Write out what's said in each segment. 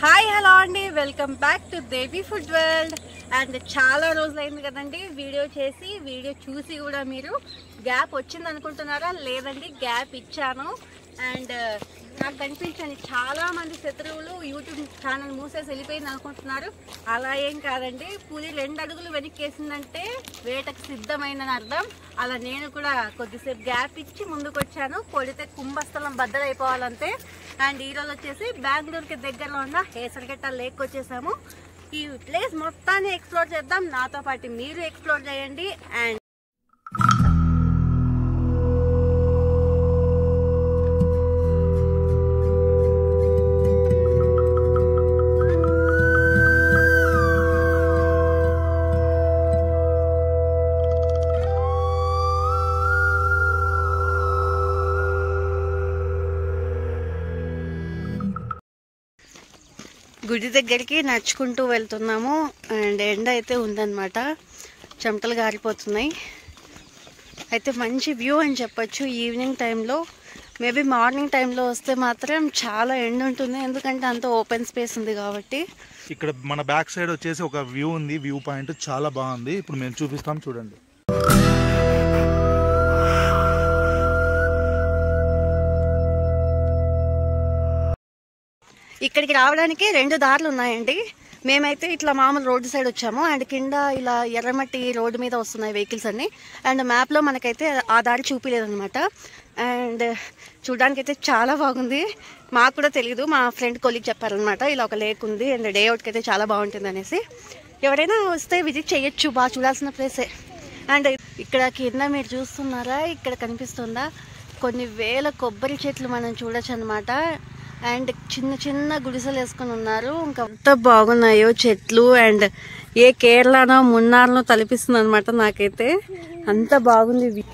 Hi hello అండి welcome back to Devi food world and చాలా రోజులైంది కదండి వీడియో చేసి వీడియో చూసి కూడా మీరు గ్యాప్ వచ్చింది అనుకుంటున్నారా లేదండి గ్యాప్ ఇచ్చాను అండ్ నాకు కనిపించండి చాలా మంది శత్రువులు యూట్యూబ్ ఛానల్ మూసేసి వెళ్ళిపోయింది అనుకుంటున్నారు అలా ఏం కాదండి పులి రెండు అడుగులు వెనక్కేసిందంటే వేటకు సిద్ధమైందని అర్థం అలా నేను కూడా కొద్దిసేపు గ్యాప్ ఇచ్చి ముందుకు వచ్చాను కొడితే కుంభస్థలం బద్దలైపోవాలంతే అండ్ ఈరోజు వచ్చేసి బెంగళూరుకి దగ్గరలో ఉన్న హేసరగట్ట లేక్ వచ్చేసాము ఈ ప్లేస్ మొత్తాన్ని ఎక్స్ప్లోర్ చేద్దాం నాతో పాటు మీరు ఎక్స్ప్లోర్ చేయండి అండ్ గుడి దగ్గరికి నడుచుకుంటూ వెళ్తున్నాము అండ్ ఎండ అయితే ఉందన్నమాట చెమటలు గారిపోతున్నాయి అయితే మంచి వ్యూ అని చెప్పొచ్చు ఈవినింగ్ టైంలో మేబీ మార్నింగ్ టైంలో వస్తే మాత్రం చాలా ఎండ ఉంటుంది ఎందుకంటే అంత ఓపెన్ స్పేస్ ఉంది కాబట్టి ఇక్కడ మన బ్యాక్ సైడ్ వచ్చేసి ఒక వ్యూ ఉంది వ్యూ పాయింట్ చాలా బాగుంది ఇప్పుడు మేము చూపిస్తాం చూడండి ఇక్కడికి రావడానికి రెండు దారులు ఉన్నాయండి మేమైతే ఇట్లా మామూలు రోడ్డు సైడ్ వచ్చాము అండ్ కింద ఇలా ఎర్రమట్టి రోడ్డు మీద వస్తున్నాయి వెహికల్స్ అన్ని అండ్ మ్యాప్లో మనకైతే ఆ దారి చూపించలేదన్నమాట అండ్ చూడడానికి అయితే చాలా బాగుంది మాకు కూడా తెలియదు మా ఫ్రెండ్ కొలీగ్ చెప్పారనమాట ఇలా ఒక లేక్ ఉంది అండ్ డే అవుట్కి అయితే చాలా బాగుంటుంది అనేసి ఎవరైనా వస్తే విజిట్ చేయొచ్చు బాగా చూడాల్సిన ప్లేసే అండ్ ఇక్కడ కింద మీరు చూస్తున్నారా ఇక్కడ కనిపిస్తుందా కొన్ని వేల కొబ్బరి చెట్లు మనం చూడొచ్చు అనమాట అండ్ చిన్న చిన్న గుడిసెలు వేసుకొని ఉన్నారు ఇంకా ఎంత బాగున్నాయో చెట్లు అండ్ ఏ కేరళనో మున్నార్నో తలపిస్తుంది అనమాట నాకైతే అంత బాగుంది ఇది.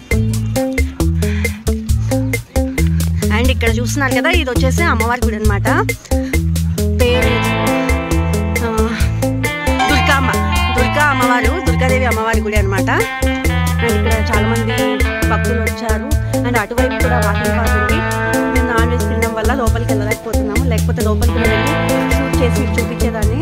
అండ్ ఇక్కడ చూస్తున్నారు కదా ఇది వచ్చేసి అమ్మవారి గుడి అనమాట పేరు ఆ, దుర్గామ్మ దుర్గా అమ్మవారు దుర్గాదేవి అమ్మవారి గుడి అనమాట అండ్ ఇక్కడ చాలా మంది భక్తులు వచ్చారు అండ్ అటువైపు కూడా వాకింగ్ పాత్ ఉంది మేము నాన్ వెజ్ తినడం వల్ల లోపలికి వెళ్ళలేకపోతున్నాము లేకపోతే లోపలికి వెళ్ళి షూట్ చేసి మీకు చూపించేదాన్ని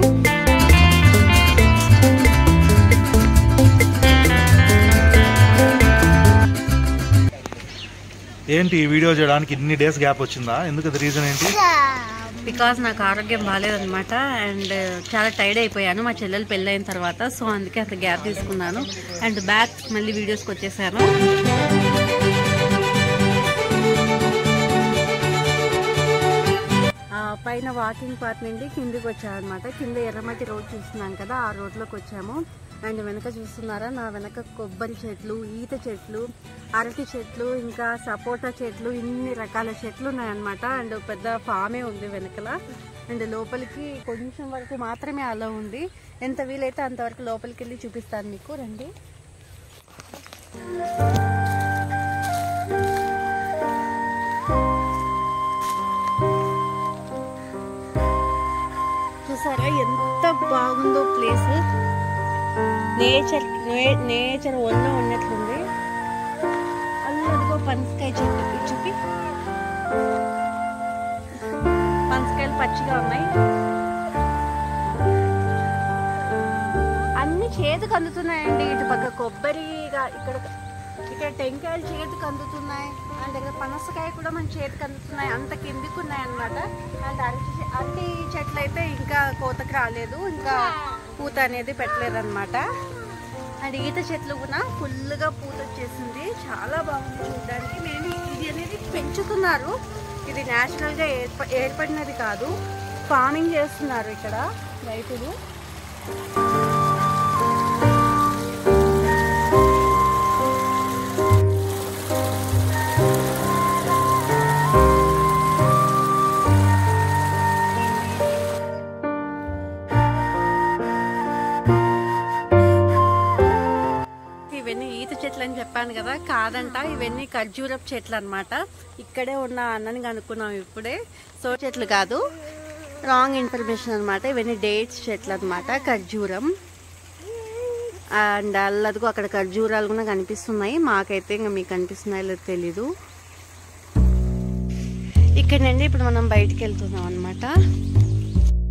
ఏంటి ఈ వీడియో చేయడానికి ఇన్ని డేస్ గ్యాప్ వచ్చిందా ఎందుకు అది రీజన్ ఏంటి బికాజ్ నాకు ఆరోగ్యం బాగాలేదనమాట అండ్ చాలా టైర్డ్ అయిపోయాను మా చెల్లెలు పెళ్ళైన తర్వాత సో అందుకే అంత గ్యాప్ తీసుకున్నాను అండ్ బ్యాక్ మళ్ళీ వీడియోస్కి వచ్చేసాను ఆ, పైన వాకింగ్ పాత్ నుండి కిందికి వచ్చామన్నమాట కింద ఎర్రమట్టి రోడ్ చూస్తున్నాం కదా ఆ రోడ్లోకి వచ్చాము అండ్ వెనక చూస్తున్నారా నా వెనక కొబ్బరి చెట్లు ఈత చెట్లు అరటి చెట్లు ఇంకా సపోటా చెట్లు ఇన్ని రకాల చెట్లు ఉన్నాయన్నమాట అండ్ పెద్ద ఫామే ఉంది వెనకల అండ్ లోపలికి కొంచెం వరకు మాత్రమే అలా ఉంది ఎంత వీలైతే అంతవరకు లోపలికి వెళ్ళి చూపిస్తాను మీకు రండి చూసారా ఎంత బాగుందో ప్లేస్ నేచర్ నేచర్ ఒళ్ళో ఉన్నట్లుంది అదిగో పనసకాయ చెట్టు ఇది చూపి పనసకాయలు పచ్చిగా ఉన్నాయి అన్ని చేతికి అందుతున్నాయండి ఇటు పక్క కొబ్బరిగా ఇక్కడ ఇక్కడ టెంకాయలు చేతికి అందుతున్నాయి అండ్ దగ్గర పనసకాయ కూడా మన చేతికి అందుతున్నాయి అంత కిందికి ఉన్నాయి అనమాట అండ్ అరటి చె- అరటి చెట్లు అయితే ఇంకా కోతకు రాలేదు ఇంకా పూత అనేది పెట్టలేదు అనమాట అండ్ ఈత చెట్లు కూడా ఫుల్గా పూత వచ్చేసింది చాలా బాగుంది చూడడానికి నేను ఇది అనేది పెంచుతున్నారు ఇది న్యాచురల్గా ఏర్ప ఏర్పడినది కాదు ఫార్మింగ్ చేస్తున్నారు ఇక్కడ రైతులు ఇవన్నీ ఈత చెట్లు అని చెప్పాను కదా కాదంట ఇవన్నీ ఖర్జూరపు చెట్లు అన్నమాట ఇక్కడే ఉన్న అన్నని కనుక్కున్నాం ఇప్పుడే సో చెట్లు కాదు రాంగ్ ఇన్ఫర్మేషన్ అన్నమాట ఇవన్నీ డేట్స్ చెట్లు అన్నమాట ఖర్జూరం అండ్ అల్లదిగో అక్కడ ఖర్జూరాలు కూడా కనిపిస్తున్నాయి మాకైతే ఇంకా మీకు కనిపిస్తున్నాయో లేదో తెలీదు ఇక్కడ నుండి ఇప్పుడు మనం బయటికి వెళ్తున్నాం అనమాట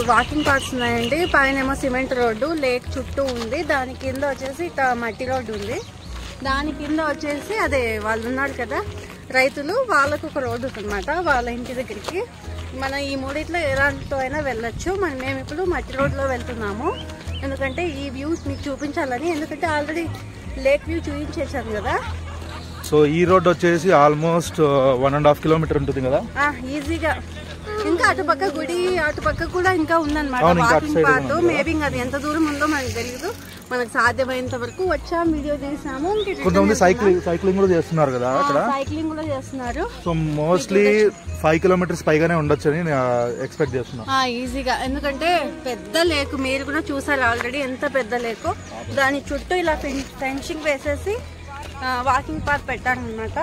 వాకింగ్ పార్ట్స్ ఉన్నాయండి పైన ఏమో సిమెంట్ రోడ్డు లేక్ చుట్టూ ఉంది దాని కింద వచ్చేసి ఇట్లా మట్టి రోడ్డు ఉంది దాని కింద వచ్చేసి అదే వాళ్ళు ఉన్నారు కదా రైతులు వాళ్ళకు ఒక రోడ్డు ఉందన్నమాట వాళ్ళ ఇంటి దగ్గరికి మనం ఈ మూడిట్లో ఎలాంటితో అయినా వెళ్ళొచ్చు మనం మేము ఇప్పుడు మట్టి రోడ్లో వెళ్తున్నాము ఎందుకంటే ఈ వ్యూస్ మీకు చూపించాలని ఎందుకంటే ఆల్రెడీ లేక్ వ్యూ చూపించేసాను కదా సో ఈ రోడ్ వచ్చేసి almost one and half kilometre ఉంటుంది కదా ఆ, ఈజీగా ఇంకా అటుపక్క గుడి అటుపక్క కూడా ఇంకా ఉందన్నమాట అవును, ఇంకా అటు వాకింగ్ side పాత్ ఉంది. మేబీ అది ఎంత దూరం ఉందో మనకు తెలియదు మనకు సాధ్యమైనంత వరకు వచ్చాం వీడియో చేసాము ఇంక return కొంతమంది వెళ్తున్నాం. సైక్లింగ్ సైక్లింగ్ కూడా చేస్తున్నారు కదా ఆ, అక్కడ సైక్లింగ్ కూడా చేస్తున్నారు సో మోస్ట్లీ ఫైవ్ కిలోమీటర్స్ పైగానే ఉండొచ్చు అని ఎక్స్పెక్ట్ చేస్తున్నాను ఆ, ఈజీగా ఎందుకంటే పెద్ద లేకు మీరు కూడా చూసారు ఆల్రెడీ ఎంత పెద్ద లేకు దాని చుట్టూ ఇలా ఫెన్- ఫెన్సింగ్ వేసేసి వాకింగ్ పాత్ పెట్టారనమాట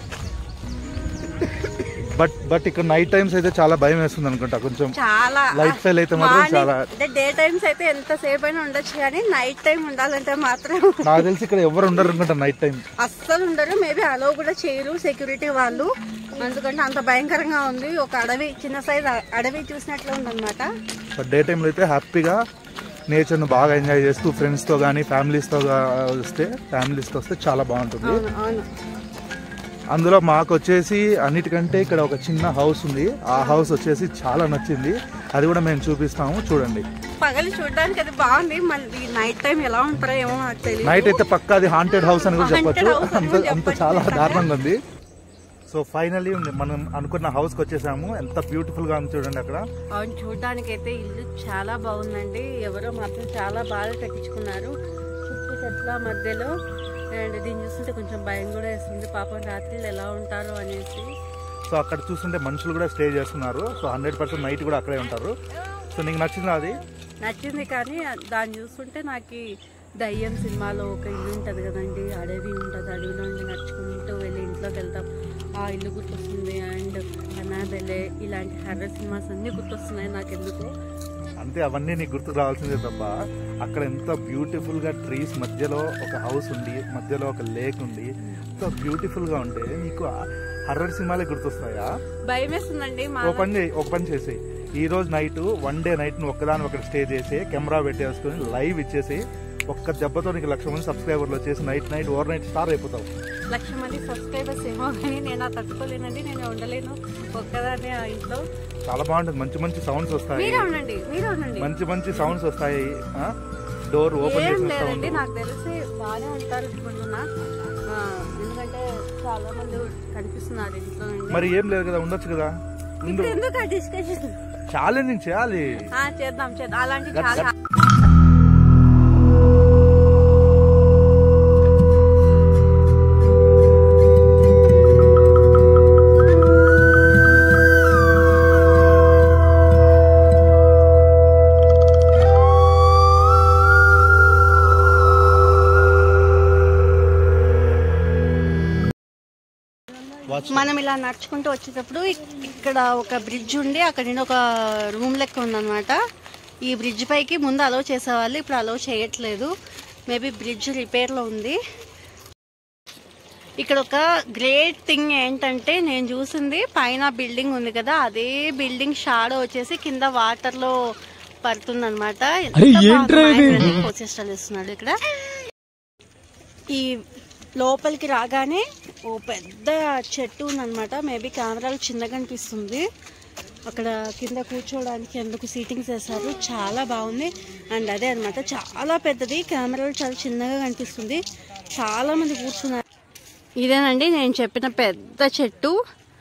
బట్ బట్ ఇక్కడ నైట్ టైమ్స్ అయితే చాలా భయం వేస్తుంది అనుకుంటా కొంచెం చాలా Light fail అయితే మాత్రం Morning- చాలా- అంటే డే టైమ్స్ అయితే ఎంతసేపు అయినా ఉండొచ్చు కానీ నైట్ టైం ఉండాలంటే మాత్రం నాకు తెలిసి ఇక్కడ ఎవరు ఉండరు అనుకుంటా నైట్ టైం అస్సలు ఉండరు మేబీ అలో కూడా చేయరు సెక్యూరిటీ వాళ్ళు ఎందుకంటే అంత భయంకరంగా ఉంది ఒక అడవి చిన్న సైజ్ అడవి చూసినట్లు ఉందన్నమాట బట్ డే టైంలో అయితే హ్యాపీగా నేచర్ను బాగా ఎంజాయ్ చేస్తూ ఫ్రెండ్స్తో కానీ ఫ్యామిలీస్తో వస్తే ఫ్యామిలీస్తో వస్తే చాలా బాగుంటుంది అవును అవును అందులో మాకు వచ్చేసి అన్నిటికంటే ఇక్కడ ఒక చిన్న హౌస్ ఉంది ఆ హౌస్ వచ్చేసి చాలా నచ్చింది అది కూడా మేము చూపిస్తాము చూడండి పగలు చూడడానికి అది బాగుంది మళ్ళీ నైట్ టైం ఎలా ఉంటారో ఏమో నాకు తెలియదు నైట్ అయితే పక్కా అది హాంటెడ్ హౌస్ అని కూడా Haunted చెప్పొచ్చు house అని అంత కూడా అంత చెప్పొచ్చు. చాలా దారుణంగా ఉంది సో ఫైనలీ మనం అనుకున్న హౌస్ కి వచ్చేసాము ఎంత బ్యూటిఫుల్ గా ఉంది చూడండి అక్కడ అవును చూడడానికి అయితే ఇల్లు చాలా బాగుందండి ఎవరో మాత్రం చాలా బాగా కట్టించుకున్నారు చుట్టూ చెట్ల మధ్యలో అండ్ దీన్ని చూస్తుంటే కొంచెం భయం కూడా వేస్తుంది పాపం రాత్రిళ్ళు ఎలా ఉంటారో అనేసి సో అక్కడ చూస్తుంటే మనుషులు కూడా స్టే చేస్తున్నారు సో హండ్రెడ్ పర్సెంట్ నైట్ కూడా అక్కడే ఉంటారు సో నీకు నచ్చిందా అది నచ్చింది కానీ దాన్ని చూస్తుంటే నాకు ఈ దయ్యం సినిమాలో ఒక ఇల్లు ఉంటుంది కదండి అడవి ఉంటుంది అడవిలో నుండి నడుచుకుంటూ వెళ్ళి ఇంట్లోకి వెళ్తాం ఆ ఇల్లు గుర్తొస్తుంది అండ్ అనాబెలే ఇలాంటి హర్రర్ సినిమాస్ అన్నీ గుర్తొస్తున్నాయి నాకు ఎందుకు అంతే అవన్నీ నీకు గుర్తుకు రావాల్సిందే తప్ప అక్కడ ఎంత బ్యూటిఫుల్ గా ట్రీస్ మధ్యలో ఒక హౌస్ ఉంది మధ్యలో ఒక లేక్ ఉంది ఎంత బ్యూటిఫుల్ గా ఉంటే నీకు హర్రర్ సినిమాలే గుర్తొస్తాయా భయం వేస్తుందండి మా ఒక పని చేయి ఒక పని చేసి ఈ రోజు నైట్ వన్ డే నైట్ నువ్వు ఒక్కదాని ఒకటి స్టే చేసి కెమెరా పెట్టేసుకొని లైవ్ ఇచ్చేసి ఒక్క దెబ్బతో నీకు లక్ష మంది సబ్స్క్రైబర్లు వచ్చేసి night night over night star అయిపోతావు లక్ష మంది సబ్స్క్రైబర్స్ ఏమో కానీ నేను ఆ తట్టుకోలేనండి నేను ఉండలేను ఒక్కదాన్ని ఆ ఇంట్లో చాలా బాగుంటుంది మంచి మంచి సౌండ్స్ వస్తాయి మీరే ఉండండి మీరే ఉండండి మంచి మంచి సౌండ్స్ వస్తాయి డోర్ ఓపెన్ ఏం చేసిన లేదండి సౌండ్ నాకు తెలిసి బాగానే ఉంటారు అనుకుంటున్నా ఆ, ఎందుకంటే చాలా మంది కనిపిస్తున్నారు ఇంట్లో నుండి మరి ఏం లేదు కదా ఉండొచ్చు కదా ఉండు ఇప్పుడు ఎందుకు ఆ డిస్కషన్ ఛాలెంజింగ్ చేయాలి చేద్దాం చేద్దాం అలాంటి చాలా వాచ్ మనం ఇలా నడుచుకుంటూ వచ్చేటప్పుడు ఇక్- ఇక్కడ ఒక బ్రిడ్జ్ ఉండి అక్కడ నుండి ఒక రూమ్ లెక్క ఉందన్నమాట ఈ బ్రిడ్జ్ పైకి ముందు అలో చేసేవాళ్ళు ఇప్పుడు అలో చేయట్లేదు మేబీ బ్రిడ్జ్ రిపేర్లో ఉంది ఇక్కడ ఒక గ్రేట్ థింగ్ ఏంటంటే నేను చూసింది పైన బిల్డింగ్ ఉంది కదా అదే బిల్డింగ్ షాడో వచ్చేసి కింద వాటర్ లో పడుతుంది అనమాట ఇస్తున్నాడు ఇక్కడ ఈ లోపలికి రాగానే ఓ పెద్ద చెట్టు ఉందన్నమాట మేబీ కెమెరాలు చిన్నగా అనిపిస్తుంది అక్కడ కింద కూర్చోవడానికి ఎందుకు సీటింగ్స్ వేశారు చాలా బాగుంది అండ్ అదే అన్నమాట చాలా పెద్దది కెమెరాలు చాలా చిన్నగా కనిపిస్తుంది చాలా మంది కూర్చున్నారు ఇదేనండి నేను చెప్పిన పెద్ద చెట్టు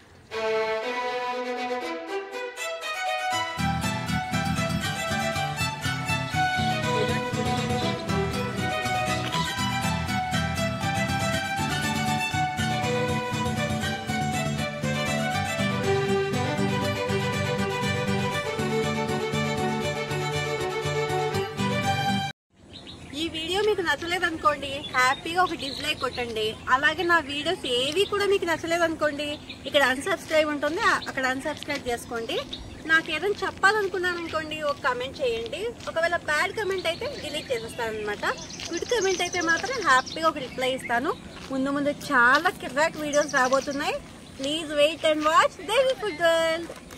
ఈ వీడియో మీకు నచ్చలేదు అనుకోండి హ్యాపీగా ఒక డిస్లైక్ కొట్టండి అలాగే నా వీడియోస్ ఏవి కూడా మీకు నచ్చలేదు అనుకోండి ఇక్కడ అన్సబ్స్క్రైబ్ ఉంటుంది ఆ- అక్కడ అన్సబ్స్క్రైబ్ చేసుకోండి నాకు ఏదైనా చెప్పాలనుకున్నాను అనుకోండి ఒక కమెంట్ చేయండి ఒకవేళ బ్యాడ్ కమెంట్ అయితే డిలీట్ చేసేస్తాను అనమాట గుడ్ కమెంట్ అయితే మాత్రం హ్యాపీగా ఒక రిప్లై ఇస్తాను ముందు ముందు చాలా కిర్రాక్ వీడియోస్ రాబోతున్నాయి please wait and watch Devi food girl